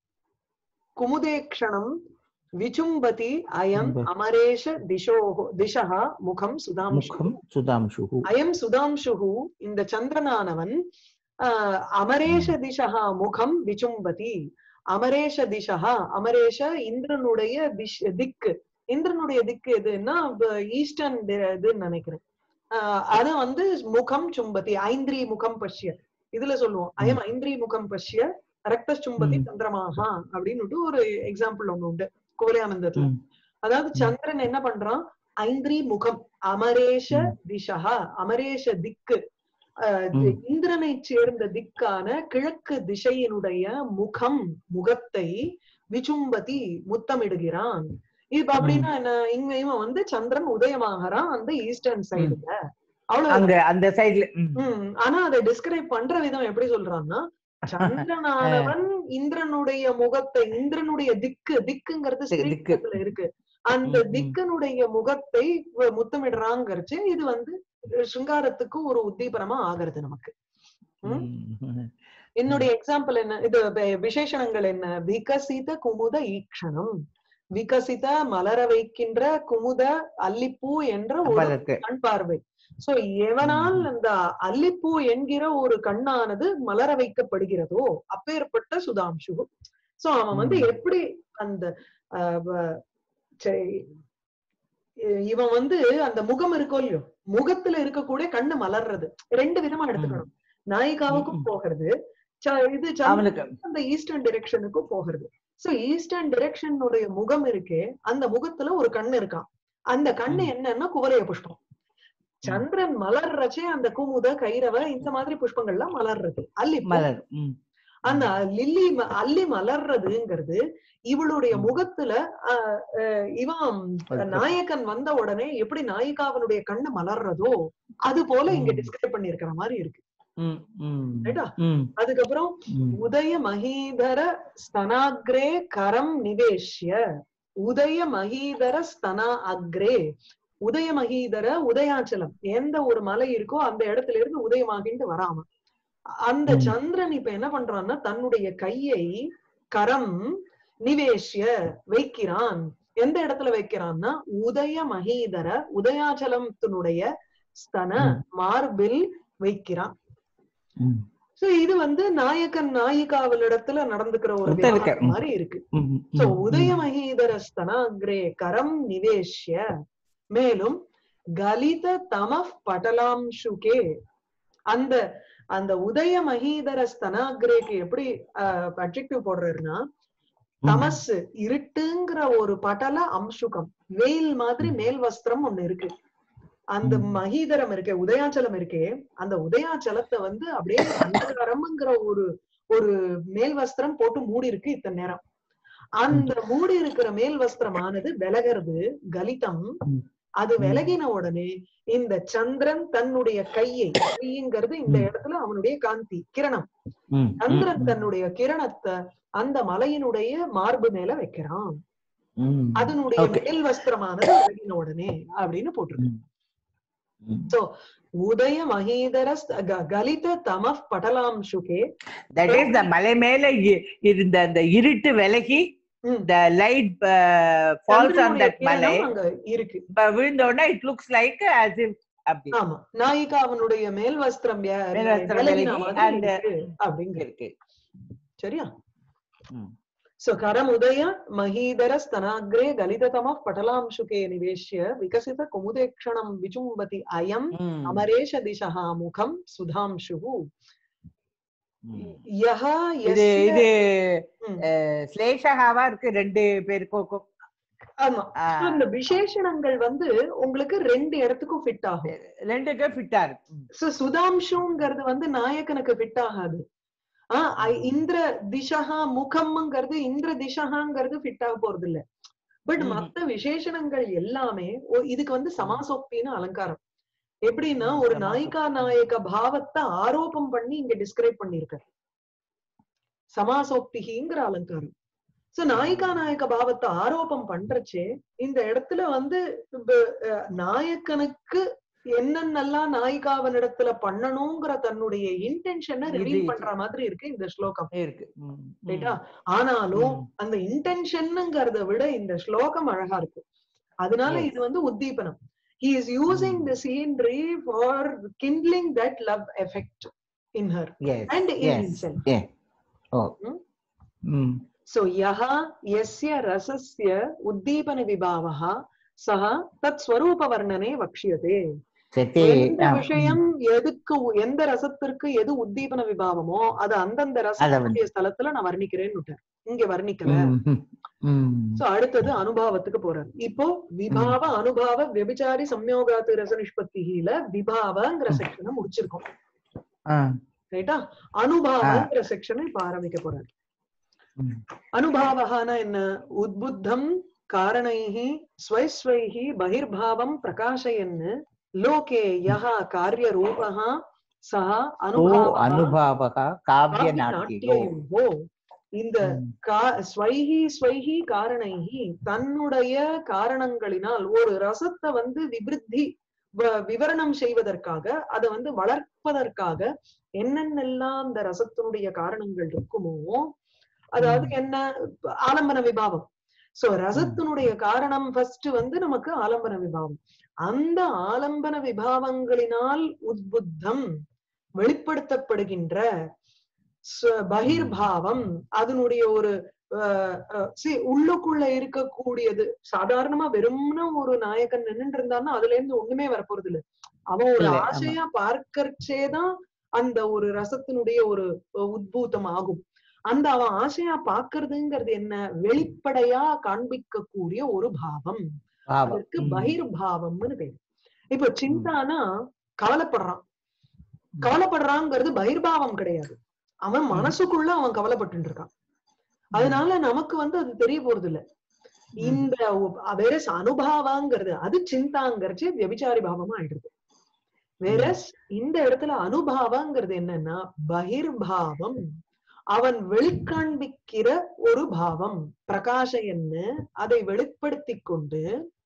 कुमुदेक्षणं विचुम्बति अयम् ब- अमरेश दिशोः दिशः முகம் சுதாம்சு முகம் சுதாம்சு அயம் சுதாம்சுஹு இந்த சந்திரனானவன் ஆஹ், அமரேஷ திசா முகம் விசும்பதி அமரேஷ திசா அமரேஷ இந்திரனுடைய திஷ் திக்கு இந்திரனுடைய திக்கு எதுன்னா ஈஸ்டர்ன் இதுன்னு நினைக்கிறேன் ஆஹ், அது வந்து முகம் சும்பதி ஐந்திரி முகம் பஷ்ய இதுல சொல்லுவோம் அயம் ஐந்திரி முகம் பஷ்ய ரக்த சும்பதி ம். சந்திரமாகா அப்படின்னு ஒரு எக்ஸாம்பிள் ஒண்ணு உண்டு குவலயானந்தத்துல ம். அதாவது ம். சந்திரன் என்ன பண்றான் ஐந்திரி முகம் அமரேஷ ம். திசா அமரேஷ திக்கு அஹ், ம். தி- இந்திரனை சேர்ந்த திக்கான கிழக்கு திசையினுடைய முகம் முகத்தை விசும்பதி முத்தமிடுகிறான் இப்ப அப்படின்னா என்ன இங்க இவன் வந்து சந்திரன் உதயமாகறான் அந்த ஈஸ்டர்ன் சைடுல அவ்வளவு அங்க அந்த சைடுல ம், ஆனா அதை டிஸ்கிரைப் பண்ற விதம் எப்படி சொல்றான்னா சந்திரனானவன் இந்திரனுடைய முகத்தை இந்திரனுடைய திக்கு திக்குங்கிறது திக்கு. ஸ்ரீலிங்கத்துல இருக்கு அந்த ம், ம். திக்கனுடைய முகத்தை வ- முத்தமிடுறாங்கிறச்சு இது வந்து அஹ், சிங்காரத்துக்கு ஒரு உத்தீபனமா ஆகிறது நமக்கு ம். என்னுடைய எக்ஸாம்பிள் என்ன இது வி- விசேஷணங்கள் என்ன விகசித குமுத ஈக்ஷணம் விகசித மலர வைக்கின்ற குமுத அல்லிப்பூ என்ற ஒரு பலருக்கு கண் பார்வை சோ எவனால் ம். அந்த அல்லிப்பூ என்கிற ஒரு கண்ணானது மலர வைக்கப்படுகிறதோ அப்பேற்பட்ட சுதாம்சு சோ அவன் வந்து ம். எப்படி அந்த ஆஹ், வ- சரி, இ- இவன் வந்து அந்த முகம் இருக்கோ இல்லையோ முகத்துல இருக்கக்கூடிய கண்ணு மலர்றது ரெண்டு விதமா எடுத்துக்கணும் நாயிகாவுக்கும் ம். போகிறது ச- இது சந்திரன் அவனுக்கு அந்த ஈஸ்டர்ன் டிரெக்ஷனுக்கும் போகிறது சோ ஈஸ்டர்ன் டிரெக்ஷனுடைய முகம் இருக்கே அந்த முகத்துல ஒரு கண்ணு இருக்கான் அந்த கண்ணு ம். என்னன்னா குவலய புஷ்பம் சந்திரன் மலர்றச்சே அந்த குமுத கைரவ இந்த மாதிரி புஷ்பங்கள்லாம் மலர்றது அல்லி பூ. மலர் ம். அந்த லில்லி ம- அல்லி மலர்றதுங்கிறது இவளுடைய ம். முகத்துல ஆஹ், ஆஹ், இவன் அது நாயகன் வந்த உடனே எப்படி நாயிகாவனுடைய கண்ணு மலர்றதோ அது போல இங்க ம். டிஸ்கிரைப் பண்ணிருக்கிற மாதிரி இருக்கு ம், ம். ரைட்டா? ம், அதுக்கப்புறம் ம். உதய மகீதர ஸ்தனாக்ரே கரம் நிவேஷ்ய உதய மகீதர ஸ்தனா அக்ரே உதய மகீதர உதயாச்சலம் எந்த ஒரு மலை இருக்கோ அந்த இடத்துல இருந்து உதயமாகிட்டு வராம அந்த ம். சந்திரன் இப்ப என்ன பண்றான்னா தன்னுடைய கையை கரம் நிவேஷ்ய வைக்கிறான் எந்த இடத்துல வைக்கிறான்னா உதய மகீதர உதயாச்சலத்தினுடைய ஸ்தன ம். மார்பில் வைக்கிறான் ம். சோ இது வந்து நாயகன் நாயிகாவலிடத்துல நடந்துக்கிற ஒரு ஒருத்தன் இருக்க. விவகாரம் மாதிரி இருக்கு ம், ம், சோ ம். உதயமகீதர ஸ்தனாகிரே கரம் நிவேஷ்ய மேலும் கலித தம படலாம்சுகே அந்த அந்த உதய மகீதர ஸ்தனாகிரேக்கு எப்படி அட்ஜெக்டிவ் போடுறாருன்னா தமஸ் இருட்டுங்கிற ஒரு படல அம்சுகம் வெயில் மாதிரி மேல் வஸ்திரம் ஒண்ணு இருக்கு அந்த ம். மகீதரம் இருக்கே உதயாச்சலம் இருக்கே அந்த உதயாச்சலத்தை வந்து அப்படியே அந்தகாரம்ங்கிற ஒரு ஒரு மேல் வஸ்திரம் போட்டு மூடி இருக்கு இத்தனை நேரம் அந்த மூடி இருக்கிற மேல் வஸ்திரமானது விலகிறது கலிதம் ம். அது ம். விலகின உடனே இந்த சந்திரன் தன்னுடைய கையை கைங்கிறது இந்த ம். இடத்துல அவனுடைய காந்தி கிரணம் ம், சந்திரன் ம், தன்னுடைய கிரணத்தை அந்த மலையினுடைய மார்பு மேல வைக்கிறான் ம். அதனுடைய Okay. மேல் வஸ்திரமானது விலகின உடனே அப்படின்னு போட்டிருக்கு ம். ம். உதய மகேதர ஸ்த- க- கலித தம படலாம்சுகே That is the மலை மேல இ- இருந்த அந்த இருட்டு விலகி ம். the light uh, falls on சந்திரனுடைய that மலை கிரணம் அங்க இருக்கு இப்ப விழுந்த உடனே it looks like as if அப்படி ஆமா நாயிகா அவனுடைய மேல் வஸ்திரம் வே- மேல் வஸ்திரம் விலகின விலகி மாதிரி அந்த- இருக்கு அப்படிங்கிற இருக்கு சரியா ம். सो करमुदय महीधर स्तनाग्रे गलिततमः पटलांशुके निवेश्य विकसित कुमुदेक्षणं विचुम्बति अयम् ம். अमरेश दिशः मुखं सुधांशुः ம். यः இது यस्य இது ம், அஹ், ஸ்லேஷகாவா இருக்கு ரெண்டு பேருக்கும் ஆமா ஆ, So, இந்த விசேஷணங்கள் வந்து உங்களுக்கு ரெண்டு இடத்துக்கும் ஃபிட் ஆகும் ரெண்டுக்கு ஃபிட்டா இருக்கு ம். சோ சுதாம்சுங்கிறது வந்து நாயக்கனுக்கு ஃபிட் ஆகாது ஆஹ் ஐ- இந்திர திசகா முகம்ங்கிறது இந்திர திசகாங்கிறது ஃபிட் ஆக போறது இல்ல பட் ம்ஹும். மத்த விசேஷணங்கள் எல்லாமே ஒ- இதுக்கு வந்து சமாசோக்தின்னு அலங்காரம் எப்படின்னா ம், ஒரு சமாசோக்தி. நாயிகா நாயக பாவத்தை ஆரோபம் பண்ணி இங்க டிஸ்கிரைப் பண்ணிருக்காரு சமாசோக்திங்கிற அலங்காரம் சோ நாயிகா நாயக பாவத்தை ஆரோபம் பண்றச்சே இந்த இடத்துல வந்து இப்ப, அஹ், நாயக்கனுக்கு என்னென்னலாம் நாயிகாவனிடத்துல பண்ணணுங்கிற தன்னுடைய இன்டென்ஷனை இது- ரிவீல் இது. பண்ற மாதிரி இருக்கு இந்த ஸ்லோகம் இருக்கு ம், ம். ரைட்டா ஆனாலும் ம். அந்த இன்டென்ஷன்ங்கிறத விட இந்த ஸ்லோகம் அழகா இருக்கு அதனால Yes. இது வந்து உத்தீபனம் he is using Mm. the scenery for kindling that love effect in her Yes, and in yes, himself yeah. Oh. Hmm? ம். so yaha yasya rasasya uddipana vibhavah सः तत् स्वरूपवर्णने वक्ष्यते சரி எந்த ஆ, விஷயம் எதுக்கு உ- எந்த ரசத்திற்கு எது உத்தீபன விபாவமோ அது அந்தந்த அத ரசத்துடைய ஸ்தலத்துல நான் வர்ணிக்கிறேன்னு விட்டார் இங்க வர்ணிக்கல ம், ம், ம். சோ அடுத்தது அனுபவத்துக்கு போறாரு இப்போ விபாவ அனுபவ விபச்சாரி சம்யோகாத்து ரச நிஷ்பத்தியில விபாவங்கிற செக்ஷனை முடிச்சிருக்கோம் ஆ, ரைட்டா அனுபாவங்கிற செக்ஷனை இப்ப ஆரம்பிக்க போறாரு ம். அனுபாவகான என்ன உத்புத்தம் காரணைஹி ஸ்வைஸ்வைஹி பகிர்பாவம் பிரகாசயன்னு லோகே யஹ காரியரூபः சஹ ஓ அனுபாவः அனுபாவக காவிய நாட்டியோ நாட்டியோ இந்த ம், கா- ஸ்வைஹி ஸ்வைஹி காரணைஹி தன்னுடைய காரணங்களினால் ஒரு ரசத்தை வந்து விபிருத்தி வ- விவரணம் செய்வதற்காக அதை வந்து வளர்ப்பதற்காக என்னென்னெல்லாம் அந்த ரசத்தினுடைய காரணங்கள் இருக்குமோ அதாவது என்ன ஆலம்பன விபாவம் சோ ரசத்தினுடைய காரணம் ஃபர்ஸ்ட் வந்து நமக்கு ஆலம்பன விபாவம் அந்த ஆலம்பன விபாவங்களினால் உத்புத்தம் வெளிப்படுத்தப்படுகின்ற ஸ்வ- பகிர்பாவம் அதனுடைய ஒரு அஹ், அஹ், see, உள்ளுக்குள்ள இருக்கக்கூடியது சாதாரணமா வெறும்ன ஒரு நாயகன் நின்னுட்டு இருந்தான்னா அதுல இருந்து ஒண்ணுமே வரப்போறது இல்ல அவன் ஒரு இல்ல, ஆமா. ஆசையா பார்க்கறச்சேதான் அந்த ஒரு ரசத்தினுடைய ஒரு அஹ், உத்பூதம் ஆகும் அந்த அவன் ஆசையா பாக்குறதுங்கிறது என்ன வெளிப்படையா காண்பிக்கக்கூடிய ஒரு பாவம் பாவம் அதற்கு ம், பகிர்பாவம்னு பேரு இப்ப சிந்தானா கவலைப்படுறான் ம். கவலைப்படுறாங்கிறது பகிர்பாவம் கிடையாது அவன் ம். மனசுக்குள்ள அவன் கவலைப்பட்டு இருக்கான் அதனால நமக்கு வந்து அது தெரிய போறது இல்ல ம். இந்த வேற அனுபாவாங்கிறது அது சிந்தாங்கிறச்சு வியபிச்சாரி பாவமா ஆயிடுது வேற இந்த இடத்துல அனுபாவங்கிறது என்னன்னா பகிர்பாவம் அவன் வெளிக்காண்பிக்கிற ஒரு பாவம் பிரகாஷயன்னு அதை வெளிப்படுத்திக் கொண்டு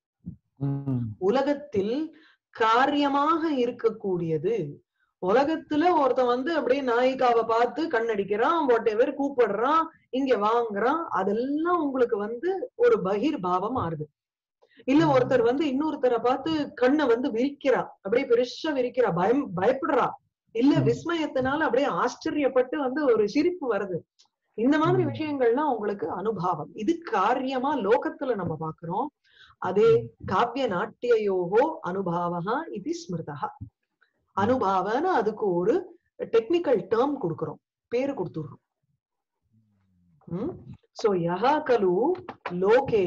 ம், உலகத்தில் காரியமாக இருக்கக்கூடியது உலகத்துல ஒருத்தன் வந்து அப்படியே நாயிகாவை பார்த்து கண்ணடிக்கிறான் வாட் எவர் கூப்பிடுறான் இங்க வாங்குறான் அதெல்லாம் உங்களுக்கு வந்து ஒரு பகிர் பாவம் ஆறுது இல்ல ம். ஒருத்தர் வந்து இன்னொருத்தரை பார்த்து கண்ணை வந்து விரிக்கிறா அப்படியே பெருசா விரிக்கிறா பயம் பயப்படுறா இல்ல ம். விஸ்மயத்தினால அப்படியே ஆச்சரியப்பட்டு வந்து ஒரு சிரிப்பு வருது இந்த மாதிரி ம். விஷயங்கள்லாம் உங்களுக்கு அனுபாவம் இது காரியமா லோகத்துல நம்ம பாக்குறோம் அதே காவிய நாட்டியோகோ அனுபாவகா இது ஸ்மிருதா அனுபாவன அதுக்கு ஒரு டெக்னிக்கல் டேர்ம் கொடுக்கிறோம் பேரு கொடுத்துடுறோம் ம் சோ யஹா கலு லோகே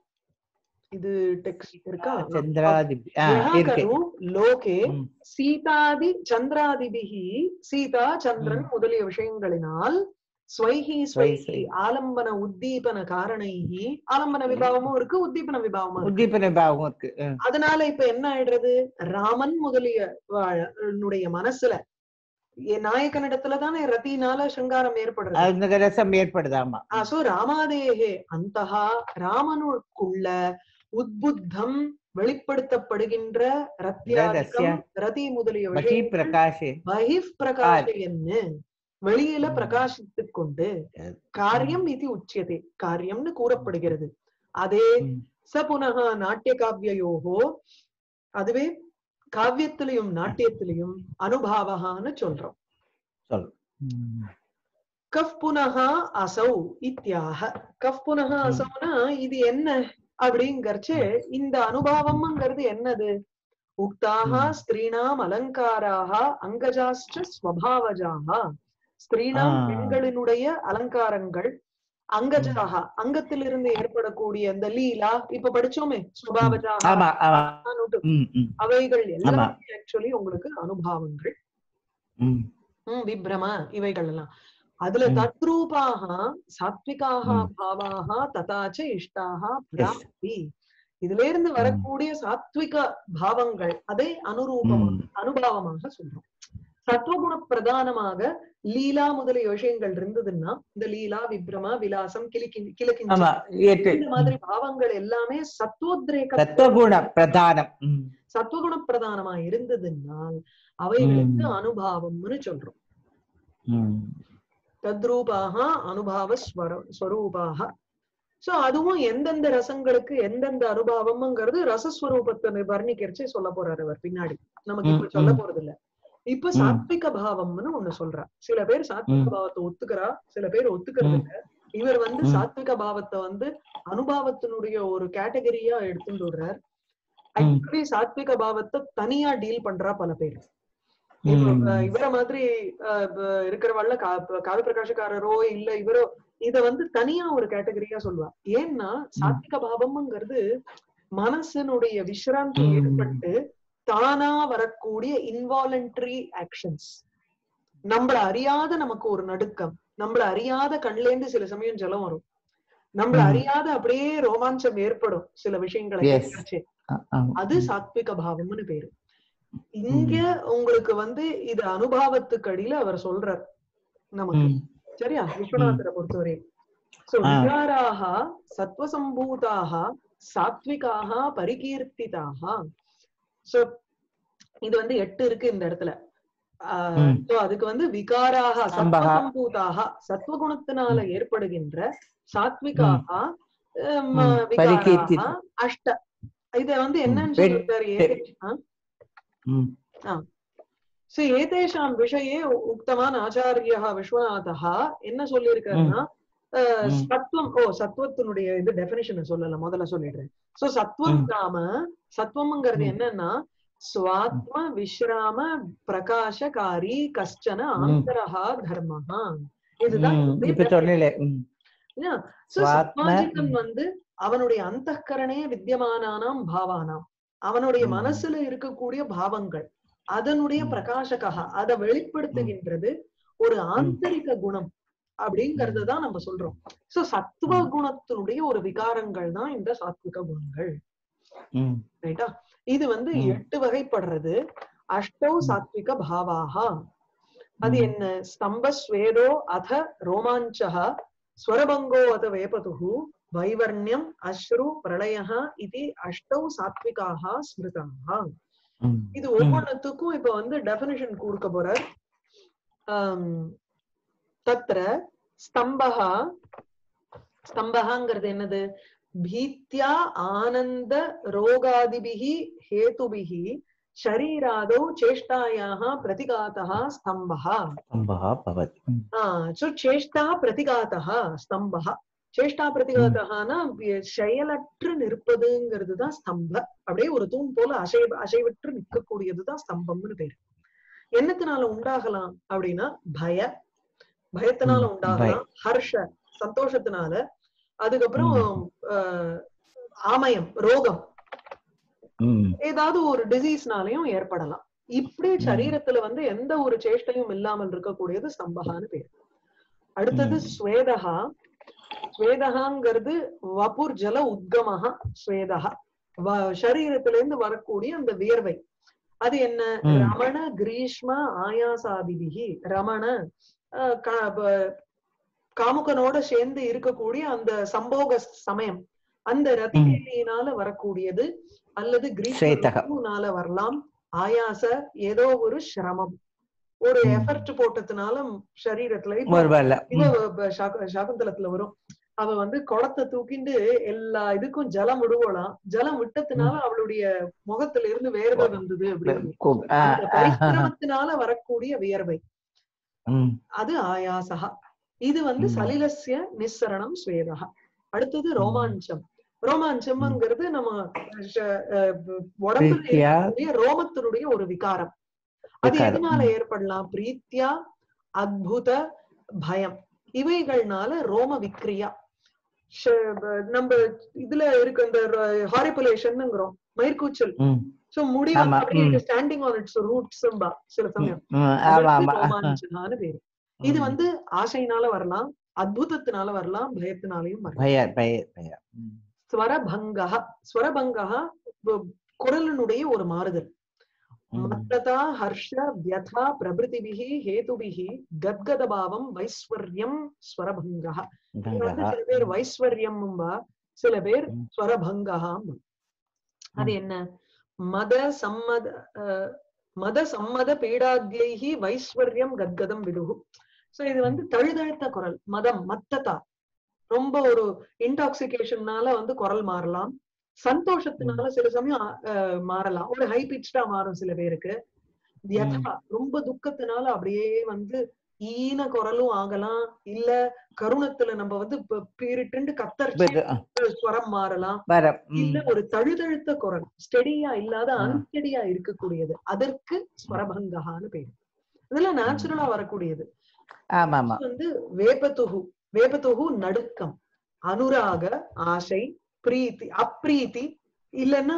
இது டெக்ஸ்ட் இருக்கா சந்திராதி ஆ, யஹா இருக்கு கலு லோகே ம். சீதாதி சந்திராதிபிகி சீதா சந்திரன் முதலிய விஷயங்களினால் ஸ்வைஹி ஸ்வைஹி ஸ்வை. ஆலம்பன உத்தீபன காரணைஹி ஆலம்பன விபாவமும் இருக்கு உத்தீபன விபாவமும் இருக்கு உத்தீபன பாவம் இருக்கு ஆ. அதனால இப்ப என்ன ஆயிடுறது ராமன் முதலிய வா- னுடைய மனசுல எ- நாயகனிடத்துல தானே ரத்தினால சிங்காரம் ஏற்படுறது அந்த ரசம் ஏற்படுதாமா சோ ராமாதேகே அந்தஹா ராமனுக்குள்ள உத்புத்தம் வெளிப்படுத்தப்படுகின்ற ரத்தியாதிக்கம் ரதி முதலிய மகி விஷயம் பிரகாஷே பகிப் பிரகாஷயன்னு வெளியில ம். பிரகாசித்துக் கொண்டு காரியம் இது உச்சியதே காரியம்னு கூறப்படுகிறது அதே ம். ச புனக நாட்டிய காவியோகோ அதுவே காவியத்திலையும் நாட்டியத்திலையும் அனுபாவகான்னு சொல்றோம் சொல் ம். கஃப் புனக அசௌ இத்தியாக கஃப் புனக ம். அசௌனா இது என்ன அப்படிங்கறச்சு இந்த அனுபவம்ங்கிறது என்னது உக்தாக ம். ஸ்திரீணாம் அலங்காராக அங்கஜாஸ்ட ஸ்வபாவஜாக ஸ்திரீணாம் ஆ. பெண்களினுடைய அலங்காரங்கள் அங்கஜாக அங்கத்திலிருந்து ஏற்படக்கூடிய அந்த லீலா இப்ப படிச்சோமே ஸ்வபாவஜாக ஆமா ஆமா ம், ம், அவைகள் ஆமா. எல்லாமே ஆக்சுவலி உங்களுக்கு அனுபவங்கள் ம். ம், விப்ரம இவைகள் எல்லாம் அதுல ம். தத்ரூபாக சாத்விகாக ம். பாவாக ததாச்ச இஷ்டாக பிராப்தி இதுல இருந்து வரக்கூடிய சாத்விக பாவங்கள் அதை அனுரூபம் ம். அனுபவமாக சொல்றோம் சத்வகுண பிரதானமாக லீலா முதலிய விஷயங்கள் இருந்ததுன்னா இந்த லீலா விப்ரம விலாசம் கிளிக்கி கிழக்கின் ஆமா ஏற்று இந்த மாதிரி பாவங்கள் எல்லாமே சத்வோத்ரேக தத்துவகுண பிரதானம் ம். சத்வகுண பிரதானமா இருந்ததுனால் அவைகளுக்கு ம். அனுபாவம்னு சொல்றோம் ம். தத்ரூபாக அனுபாவ ஸ்வர- ஸ்வரூபாக சோ அதுவும் எந்தெந்த ரசங்களுக்கு எந்தெந்த அனுபவம்ங்கிறது ரசஸ்வரூபத்தை வர்ணிக்கிறச்சே சொல்ல போறாரு அவர் பின்னாடி நமக்கு இப்ப ம், சொல்ல ம். போறது இல்ல இப்ப ம். சாத்விக பாவம்னு ஒண்ணு சொல்றா சில பேர் சாத்விக ம். பாவத்தை ஒத்துக்கிறா சில பேர் ஒத்துக்கிறது ம். இல்ல இவர் வந்து ம். சாத்விக பாவத்தை வந்து அனுபவத்தினுடைய ஒரு கேட்டகரியா எடுத்துட்டு வர்றார் ம். ஆக்சுவலி சாத்விக பாவத்தை தனியா டீல் பண்றா பல பேர் இப்போ, ம். அஹ், இவர மாதிரி அஹ், ப- இருக்கிறவள்ல கா காவி பிரகாஷக்காரரோ இல்ல இவரோ இத வந்து தனியா ஒரு கேட்டகரியா சொல்லுவா ஏன்னா சாத்விக பாவம்ங்கிறது மனசனுடைய விஸ்ராந்தி ம். ஏற்பட்டு தானா வரக்கூடிய இன்வாலண்டரி ஆக்ஷன்ஸ் நம்மள அறியாத நமக்கு ஒரு நடுக்கம் நம்மள அறியாத கண்லேந்து சில சமயம் ஜலம் வரும் நம்மள ம். அறியாத அப்படியே ரோமாஞ்சம் ஏற்படும் சில விஷயங்களை Yes. கேட்கறச்சே. ஆ- ஆமா. அது சாத்விக பாவம்னு பேரு இங்க உங்களுக்கு வந்து இது அனுபவத்துக்கு அடியில அவர் சொல்றார் நமக்கு ம். சரியா விஸ்வநாதரை பொறுத்தவரை சோ ஆ. விகாராக சத்வசம்பூதாக சாத்விகாக பரிகீர்த்திதாக சோ இது வந்து எட்டு இருக்கு இந்த இடத்துல ஆஹ் ம். so அதுக்கு வந்து விகாராக சம்பகா. சத்வசம்பூதாக சத்வகுணத்தினால ஏற்படுகின்ற சாத்விகாக ஹம், ம். பரிகீர்த்தி. விகாராக அஷ்ட இத வந்து என்னன்னு வெட்- சொல்லிருக்காரு ஏதே- ஆ? ம். சோ ஏதேஷாம் விஷயே உக்தவான் ஆச்சாரியः விஸ்வநாதः என்ன சொல்லியிருக்காருன்னா அஹ், ம். சத்வம் ஓ சத்வத்தினுடைய இது டெபினிஷன் சொல்லல முதல்ல சொல்லிடுறேன் சோ சத்வம் ம். நாம சத்வம்ங்கிறது ம். என்னன்னா ஸ்வாத்ம விஸ்ராம பிரகாசகாரி கஷ்டன ம். ஆந்தரஹா தர்மஹா இதுதான் ம். வந்து இப்ப சொன்னீங்களே ம். Yeah. So, சுவாத்ம- சத்வாஜிகன் வந்து அவனுடைய அந்தఃக்கரணே வித்தியமானானாம் பாவானாம் அவனுடைய ம். மனசுல இருக்கக்கூடிய பாவங்கள் அதனுடைய ம். பிரகாசகா அதை வெளிப்படுத்துகின்றது ஒரு ஆந்தரிக குணம் அப்படிங்கறது தான் நம்ம சொல்றோம் சோ சத்துவ ம். குணத்தினுடைய ஒரு விகாரங்கள் தான் இந்த சாத்விக குணங்கள் ம். ரைட்டா இது வந்து ம். எட்டு வகைப்படுறது அஷ்டௌ ம். சாத்விக பாவாக அது ம். என்ன ஸ்தம்ப ஸ்வேதோ அத ரோமாஞ்சः ஸ்வரபங்கோ அத வேபதுः வைவர்ணியம் அஸ்ரு பிரளயः இது அஷ்டௌ சாத்விகாக ஸ்மிருதாக ம். இது ம். ஒவ்வொன்றுத்துக்கும் இப்ப வந்து டெபினிஷன் கொடுக்க போறார் ஆம், தத்ர ஸ்தம்பஹா ஸ்தம்பஹாங்கிறது என்னது பீத்யா ஆனந்த ரோகாதிபிஹி ஹேதுபிஹி ஷரீராதௌ சேஷ்டாயாः பிரதிகாத்தः ஸ்தம்பஹா स्तम्भः भवति ம். சோ சேஷ்டா பிரதிகாத்தः ஸ்தம்பஹ சேஷ்டா பிரதிகாத்தகனா செயலற்று நிற்பதுங்கிறது தான் ஸ்தம்ப அப்படியே ஒரு தூண் போல அசை அசைவற்று நிற்கக்கூடியதுதான் ஸ்தம்பம்னு பேரு என்னத்தினால உண்டாகலாம் அப்படின்னா பய பயத்தினால ம், உண்டாகலாம் ஹர்ஷ சந்தோஷத்தினால அதுக்கப்புறம் ஆஹ், ஆமயம் ரோகம் ம், ஏதாவது ஒரு டிசீஸ்னாலையும் ஏற்படலாம் இப்படி ம். சரீரத்துல வந்து எந்த ஒரு சேஷ்டையும் இல்லாமல் இருக்கக்கூடியது ஸ்தம்பகான்னு பேர் அடுத்தது ம். ஸ்வேதகா ஸ்வேதகாங்கிறது வபுர் ஜல உத்கமஹா ஸ்வேதகா வ- சரீரத்துல இருந்து வரக்கூடிய அந்த வியர்வை அது என்ன ம். ரமண கிரீஷ்ம ஆயாசாதிபிகி ரமண அஹ், கா- ப- காமுகனோட சேர்ந்து இருக்கக்கூடிய அந்த சம்போக சமயம் அந்த ரதிகேலியினால வரக்கூடியது அல்லது ஸ்வேதகம். கிரீஷ்மனால வரலாம் ஆயாச ஏதோ ஒரு சிரமம் ஒரு ம். எஃபர்ட் போட்டதுனால சரீரத்துல இப்ப ஒருவேளை இவ ம், வ- சாகு- சாகுந்தலத்துல வரும் அவ வந்து குடத்தை தூக்கிண்டு எல்லா இதுக்கும் ஜலம் விடுவலாம் ஜலம் விட்டதுனால அவளுடைய முகத்துல இருந்து வேர்வை வந்தது அப்படின்னு கு- ஆ, அந்த ஆ, பரிசிரமத்தினால வரக்கூடிய வியர்வை ம், அது ஆயாசகா இது வந்து ம். சலிலஸ்ய நிஸ்ஸரணம் ஸ்வேதகா அடுத்தது ரோமாஞ்சம் ரோமாஞ்சம்ங்கிறது நம்ம ஷ- அஹ் உடம்புல பிரீத்தியா இருக்கக்கூடிய ரோமத்தினுடைய ஒரு விகாரம் அது விகாரம், எதனால ம். ஏற்படலாம் பிரீத்தியா அத்புத பயம் இவைகள்னால ரோம விக்ரியா ஷ- ப- நம்ம இதுல இருக்க இந்த ஹாரிபுலேஷன்ங்கிறோம் மயிர்கூச்சல் ம், சோ முடி ஆமா, அப்படியே ம். ஸ்டாண்டிங் ஆன் இட்ஸ் ரூட்ஸ் சில ம், சமயம் ம், ஆமா அதற்கு ஆமா ரோமாஞ்சனான்னு பேரு இது ம். வந்து ஆசையினால வரலாம் அத்புதத்தினால வரலாம் பயத்தினாலையும் வரலாம் பெயர் பெயர் பெயர் ம், ஸ்வரபங்கா ஸ்வரபங்கா வ- குரலினுடைய ஒரு மாறுதல் ம். மத்ததா ஹர்ஷ வியதா பிரபிருதிபிகி ஹேதுபிகி கத்கதபாவம் வைஸ்வர்யம் ஸ்வரபங்கா இது வந்து கங்கா. சில பேர் வைஸ்வர்யம் சில பேர் ம். ஸ்வரபங்கா அது என்ன மத சம்மத அஹ், மத சம்மத பீடாத்யைஹி வைஸ்வர்யம் கத்கதம் விதுகு சோ இது வந்து தழுதழுத்த குரல் மதம் மத்ததா ரொம்ப ஒரு இன்டாக்சிகேஷன்னால வந்து குரல் மாறலாம் சந்தோஷத்தினால சில சமயம் அஹ், மாறலாம் ஒரு ஹை பிச்டா மாறும் சில பேருக்கு வியதா ரொம்ப துக்கத்தினால அப்படியே வந்து ஈன குரலும் ஆகலாம் இல்ல கருணத்துல நம்ம வந்து ப- பீரிட்டு கத்தரிச்சு பெரு- ஆ, ஸ்வரம் மாறலாம் வர இல்ல ம், ஒரு தழுதழுத்த குரல் ஸ்டெடியா இல்லாத ஆ. அன்ஸ்டெடியா இருக்கக்கூடியது அதற்கு ஸ்வரபங்ககான்னு பேரு இதெல்லாம் நேச்சுரலா வரக்கூடியது ஆமா ஆமா இது வந்து வேபத்துகு வேபத்துகு நடுக்கம் அனுராக ஆசை பிரீத்தி அப்ரீத்தி இல்லைன்னா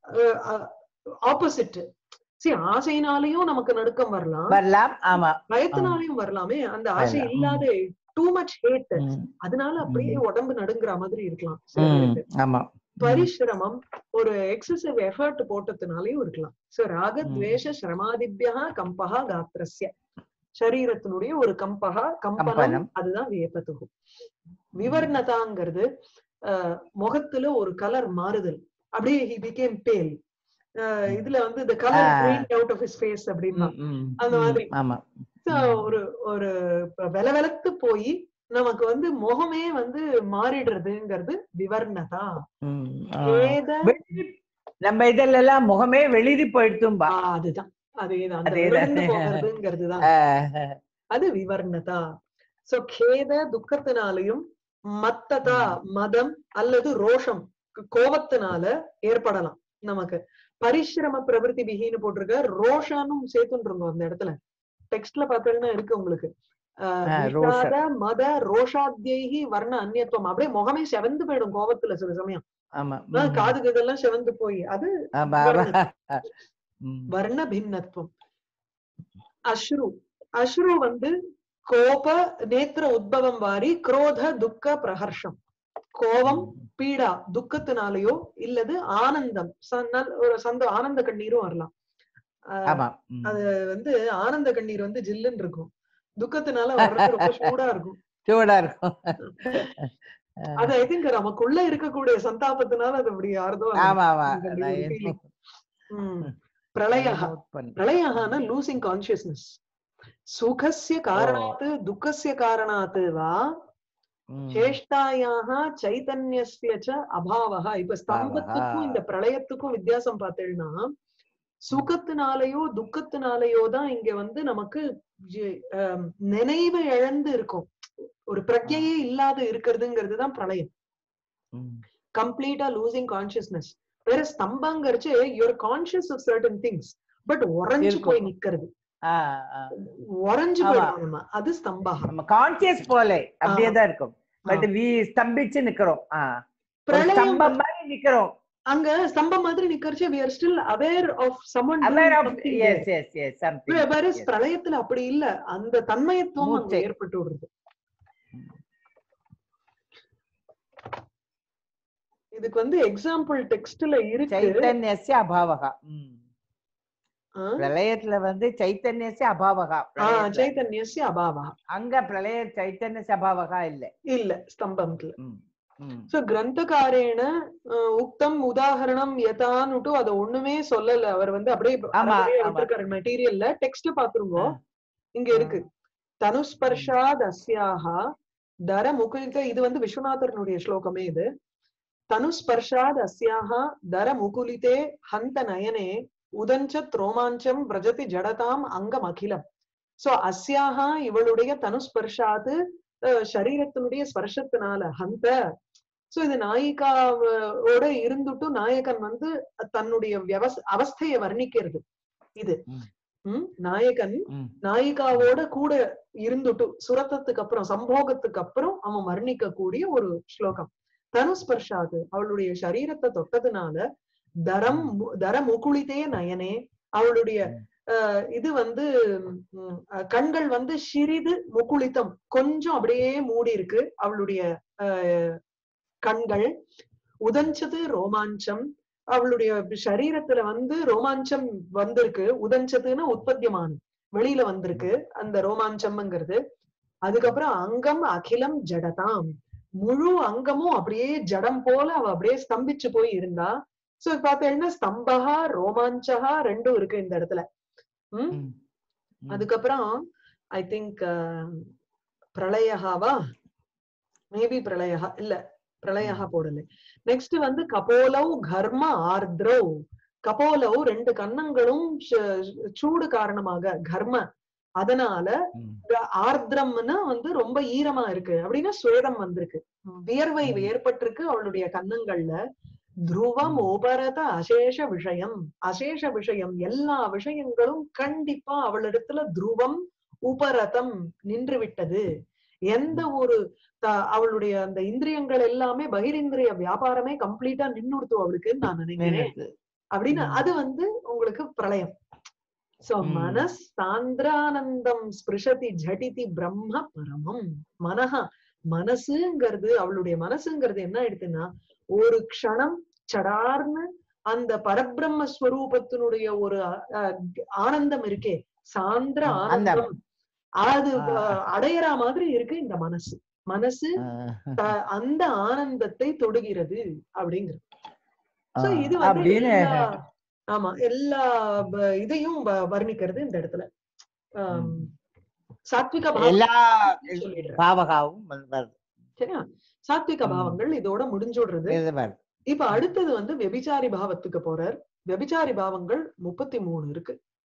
ஆப்போசிட் சரி ஆசையினாலையும் நமக்கு நடுக்கம் வரலாம் வரலாம் ஆமா பயத்தினாலையும் வரலாமே அந்த ஆசை வரலாம். இல்லாத டூ மச் ஹேட் ம், அதனால அப்படியே உடம்பு நடுங்குற மாதிரி இருக்கலாம் சில ம், பேருக்கு ஆமா பரிசிரமம் ஒரு எக்ஸசிவ் எஃபர்ட் போட்டதுனாலயும் இருக்கலாம் சோ ராக ம். துவேஷ சிரமாதிபியா கம்பகா காத்திரஸ்ய சரீரத்தினுடைய ஒரு கம்பகா கம்பனம் கம்பனம். அதுதான் வியப்பத்துகு விவர்ணதாங்கிறது அஹ், முகத்துல ஒரு கலர் மாறுதல் அப்படியே ஹி பிகேம் பேல் இதுல வந்து the color ah. drained out of his face அப்படின்னா ம், ம், அந்த ம், மாதிரி. ஆமா So, ஒரு ஒரு வெலவெலத்து போய் நமக்கு வந்து முகமே வந்து மாறிடுறதுங்கிறது விவர்ணதா ம், ஆ. வேத வெளிரி- நம்ம இதுல எல்லாம் முகமே வெளிரி போயிடுத்தும்பா ஆ, அதுதான் அதேதான் அந்த அதேதான். விழுந்து போகிறதுங்கிறதுதான் ஆஹ், அது விவர்ணதா சோ கேத துக்கத்தினாலையும் மத்ததா மதம் அல்லது ரோஷம் கோபத்தினால ஏற்படலாம் நமக்கு பரிசிரம பிரவருத்தி பிகின்னு போட்டிருக்க ரோஷானும் சேர்த்துருங்க அந்த இடத்துல டெக்ஸ்ட்ல பார்த்தீங்கன்னா இருக்கு உங்களுக்கு ஆஹ், ஆ, ரோஷ. விஷாத மத ரோஷாத்யைகி வர்ண அந்நியத்துவம் அப்படியே முகமே செவந்து போயிடும் கோபத்துல சில சமயம் ஆமா அதான் ம், காதுக்கு இதெல்லாம் செவந்து போய் அது ஆமா, ஆமா. ம், வர்ண பின்னத்துவம் அஸ்ரு அஸ்ரு வந்து கோப நேத்திர உத்பவம் வாரி குரோத துக்க பிரஹர்ஷம் கோபம் பீடா துக்கத்தினாலேயோ இல்லது ஆனந்தம் ச- நல்- ஒரு சந்த ஆனந்த கண்ணீரும் வரலாம் ஆஹ் ஆமா ம். அது வந்து ஆனந்த கண்ணீர் வந்து ஜில்லுன்னு இருக்கும் துக்கத்தினால வர்றது ரொம்ப சூடா இருக்கும் சூடா இருக்கும் அது ஐ திங்க் நமக்குள்ள இருக்கக்கூடிய சந்தாபத்தினால அது அப்படி யாரதோ ஆமா ஆமா அந்த நான் ஒரு என்ன- feeling. ம். பிரளயா note பண்ணேன். பிரளயஹான லூசிங் கான்சியஸ்னஸ் சுகஸ்ய காரணாத் துக்கஸ்ய காரணாத் வா ம், சேஷ்டாயாக சைதன்யஸ்ய ச அபாவஹ இப்ப ஸ்தம்பத்துக்கும் இந்த பிரளயத்துக்கும் வித்தியாசம் பார்த்தேன்னா சுகத்தினாலேயோ துக்கத்தினாலேயோ தான் இங்க வந்து நமக்கு ஜி- ஆம், நினைவு இழந்து இருக்கும் ஒரு பிரஜையே இல்லாத இருக்கிறதுங்கிறது தான் பிரளயம் ம், கம்ப்ளீட்டா லூசிங் கான்சியஸ்னஸ் வேற ஸ்தம்பங்கிறச்சு you're conscious of certain things but உறைஞ்சு இருக்கும். போய் நிக்கிறது ஆ, ஆ. உறைஞ்சு ஆமா. போயிடும் நம்ம அது ஸ்தம்பகா நம்ம கான்சியஸ் போல அப்படியே ஆ. தான் இருக்கும் பட் வி ஸ்தம்பிச்சு நிக்கிறோம் ஆ. ஒரு பிரளயம் ஸ்தம்பம் மாதிரி நிக்கிறோம் அங்க ஸ்தம்பம் மாதிரி நிக்கிறச்சு we are still aware of someone doing aware of something yes there. yes yes something whereas yes. பிரளயத்துல அப்படி இல்ல அந்த தன்மயத்துவம் அங்க மூச்சை. ஏற்பட்டு விடுறது இதுக்கு வந்து எக்ஸாம்பிள் டெக்ஸ்ட்ல இருக்கு சைத்தன்யஸ்ய அபாவகா ம். ஆ? பிரளயத்துல வந்து சைத்தன்யஸ்ய அபாவகா ஆ, பிரளயத்துல. சைத்தன்யஸ்ய அபாவா அங்க பிரளய சைத்தன்யஸ்ய அபாவகா இல்ல இல்ல ஸ்தம்பத்துல ம். ம். சோ கிரந்தகாரேன அஹ், உக்தம் உதாகரணம் யதான்னுட்டு அத ஒண்ணுமே சொல்லல அவர் வந்து அப்படியே ஆமா, அறகுறையா ஆமா. விட்டிருக்காரு மெட்டீரியல்ல டெக்ஸ்ட் பாத்துருங்க ஆ. இங்க இருக்கு தனுஸ்பர்ஷாத் அஸ்யாஹ தர முகுலித இது வந்து விஸ்வநாதரனுடைய ஸ்லோகமே இது தனுஸ்பர்ஷாத் அஸ்யாஹ தர முகுலிதே ஹந்த நயனே உதஞ்சத் ரோமாஞ்சம் விரஜதி ஜடதாம் அங்கம் அகிலம் சோ அஸ்யாஹ இவளுடைய தனுஸ்பர்ஷாது அஹ், சரீரத்தினுடைய ஸ்பர்ஷத்தினால ஹந்த சோ இது நாயிகாவோட இருந்துட்டு நாயகன் வந்து தன்னுடைய வியவஸ் அவஸ்தைய வர்ணிக்கிறது இது ம். ம் நாயகன் ம். நாயிகாவோட கூட இருந்துட்டு சுரத்தத்துக்கு அப்புறம் சம்போகத்துக்கு அப்புறம் அவன் வர்ணிக்க கூடிய ஒரு ஸ்லோகம் தனுஸ்பர்ஷாது அவளுடைய சரீரத்தை தொட்டதுனால தரம் மு- தர முகுளிதே நயனே அவளுடைய அஹ், இது வந்து ம், அஹ், கண்கள் வந்து சிறிது முகுளித்தம் கொஞ்சம் அப்படியே மூடி இருக்கு அவளுடைய அஹ், கண்கள் உதஞ்சது ரோமாஞ்சம் அவளுடைய சரீரத்துல வந்து ரோமாஞ்சம் வந்திருக்கு உதஞ்சதுன்னா உற்பத்தியமானம் வெளியில வந்திருக்கு அந்த ரோமாஞ்சம்ங்கிறது அதுக்கப்புறம் அங்கம் அகிலம் ஜடதாம் முழு அங்கமும் அப்படியே ஜடம் போல அவ அப்படியே ஸ்தம்பிச்சு போய் இருந்தா சோ பார்த்தேன்னா ஸ்தம்பகா ரோமாஞ்சகா ரெண்டும் இருக்கு இந்த இடத்துல உம் ம். ம். அதுக்கப்புறம் ஐ திங்க் பிரளயஹாவா மேபி பிரளயஹா இல்ல பிரளயஹா போடல நெக்ஸ்ட் வந்து கபோலவ் கர்ம ஆர்திரவ் கபோலவ் ரெண்டு கன்னங்களும் ச- சூடு காரணமாக கர்ம அதனால ம். ஆர்திரம்னா வந்து ரொம்ப ஈரமா இருக்கு அப்படின்னா சுவேதம் வந்திருக்கு வியர்வை ம். ஏற்பட்டிருக்கு அவளுடைய கன்னங்கள்ல துருவம் ம். உபரத அசேஷ விஷயம் அசேஷ விஷயம் எல்லா விஷயங்களும் கண்டிப்பா அவளிடத்துல துருவம் உபரதம் நின்று விட்டது எந்த ஒரு த- அவளுடைய அந்த இந்திரியங்கள் எல்லாமே பகிரிந்திரிய வியாபாரமே கம்ப்ளீட்டா நின்னுடுத்து அவளுக்குன்னு நான் நினைக்கிறேன் நின்னுடுது. அப்படின்னு ம். அது வந்து உங்களுக்கு பிரளயம் சோ ம். மனஸ் சாந்திரானந்தம் ஸ்பிருஷதி ஜடிதி பிரம்ம பரமம் மனஹா மனசுங்கிறது அவளுடைய மனசுங்கிறது என்ன ஆயிடுதுன்னா ஒரு க்ஷணம் சடார்னு அந்த பரபிரம்ம ஸ்வரூபத்தினுடைய ஒரு அஹ், ஆனந்தம் இருக்கே சாந்திர ம், அந்த- ஆனந்தம் அது ஆ. அஹ், அடையற மாதிரி இருக்கு இந்த மனசு மனசு ஆ. த- அந்த ஆனந்தத்தை தொடுகிறது அப்படிங்கிறது சோ ஆ, இது வந்து அப்படின்னு எல்லா ஆமா எல்லா ப- இதையும் வ- வர்ணிக்கிறது இந்த இடத்துல ஆம், ம். சாத்விக பாவம் எல்லா சொல்லிடுறேன் பாவகாவும் வந்து வருது சரியா சாத்விக ம். பாவங்கள் இதோட முடிஞ்சுடுறது இது வருது இப்ப அடுத்தது வந்து வெபிச்சாரி பாவத்துக்கு போறார் வெபிச்சாரி பாவங்கள் முப்பத்தி மூணு இருக்கு